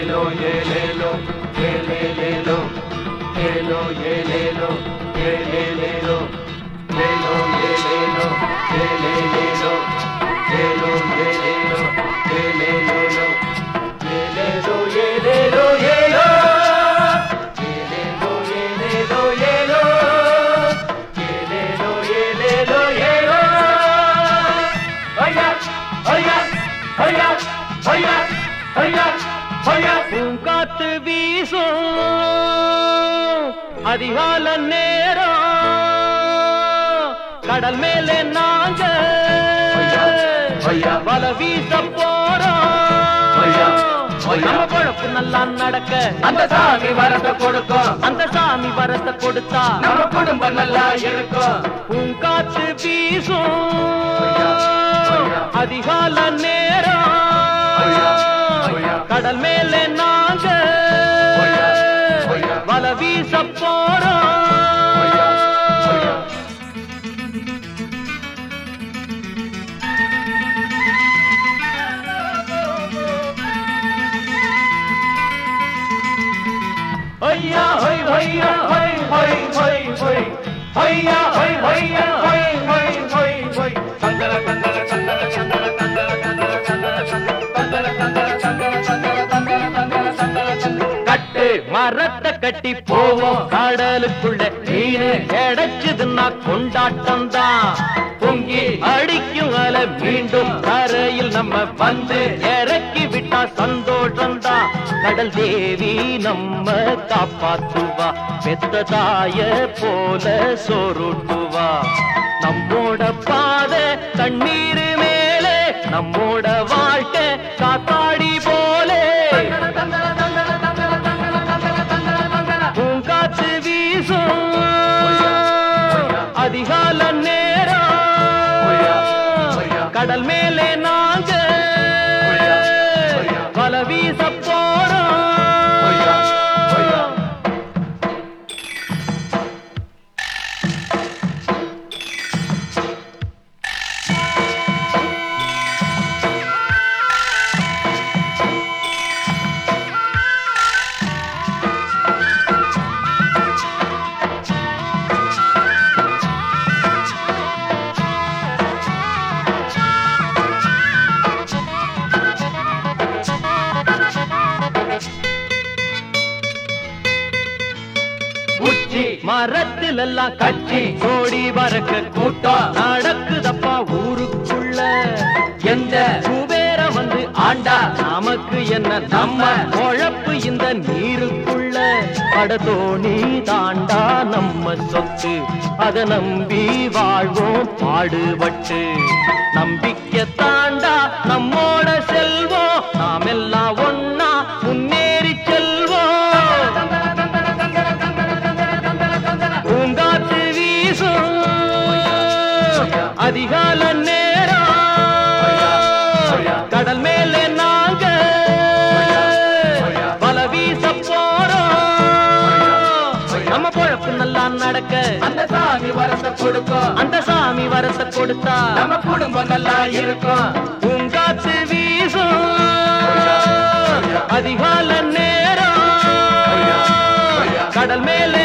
ஏலேலோ ஏலேலோ ஏலேலேலோ ஏலோ ஏலேலோ ஏலேலேலோ ஏலோ ஏலேலோ ஏலேலேலோ ஏலோ ஏலேலோ ஏலேலேலோ ஏலேலோ ஏலேலோ ஏலோ ஏலேலோ ஏலேலோ ஏலோ ஏலேலோ ஏலேலோ ஏலோ ஐயா ஐயா ஐயா ஐயா ஐயா ஐயா பூங்காத்து வீசும் அதிகால நேரம் கடல் மேலே நாங்க ஐயா. வல வீச போறோம் ஐயா. ஐயா. நம்ம பொழப்பு நல்லா நடக்க அந்த சாமி வரத்தை கொடுக்கும் அந்த சாமி வரத்தை கொடுத்தா நம்ம குடும்பம் நல்லா இருக்கும் பூங்காத்து வீசும் ஐயா. ஐயா. அதிகால நேரம் ஐயா. ஐயா. கடல் மேலே நாங்க ஐயா. ஐயா. வல வீச போறோம் ஐயா. ஐயா. ஐயா ஹை ஹையா ஹை ஹை ஹை ஹை ஐயா ஹை ஹையா ஹை ஹை ஹை ஹை சந்தன சந்தன சந்தன சந்தன சந்தன சந்தன சந்தன சந்தன சந்தன சந்தன சந்தன சந்தன சந்தன சந்தன சந்தன கட்டு மரத்தை கட்டி போவோம் கடலுக்குள்ள மீன் கிடைச்சதுன்னா கொண்டாட்டம் தான் பொங்கி அடிக்கும் அலை மீண்டும் கரையில் நம்ம வந்து இறக்கி விட்டா சந்தோஷம் தான் கடல் தேவி நம்ம காப்பாத்துவா பெத்த தாய போல சோறுட்டுவா நம்மோட பாதை தண்ணீர் மேலே நம்மோட வாழ்க்கை காத்தாடி போலே பூங்காற்று வீசும் அதிகால நேரம் கடல் மேலே நாங்க வல வீச போறோம் உச்சி மரத்துல எல்லாம் கட்சி கோடி வரக்க கூட்டம் நடக்குதப்பா ஊருக்குள்ள எந்த குபேர வந்து ஆண்டா நமக்கு என்ன நம்ம பொழப்பு இந்த நீருக்குள்ள படதோணி தாண்டா நம்ம சொத்து அத நம்பி வாழ்வோம் பாடுபட்டு நம்பிக்கை தாண்டா நம்மோட செல்வோம் நாம் எல்லாம் ஒன்னா முன்னேறி செல்வோம் பூங்காத்து வீசும் அதிகால நேரம் கடல் மேலே நாங்க வல வீச போறோம் நம்ம பொழப்பு நல்லா நடக்க அந்த சாமி வரத்தை கொடுக்கும் அந்த சாமி வரத்தை கொடுத்தா நம்ம குடும்பம் நல்லா இருக்கும் பூங்காத்து வீசும் அதிகால நேரம் கடல் மேலே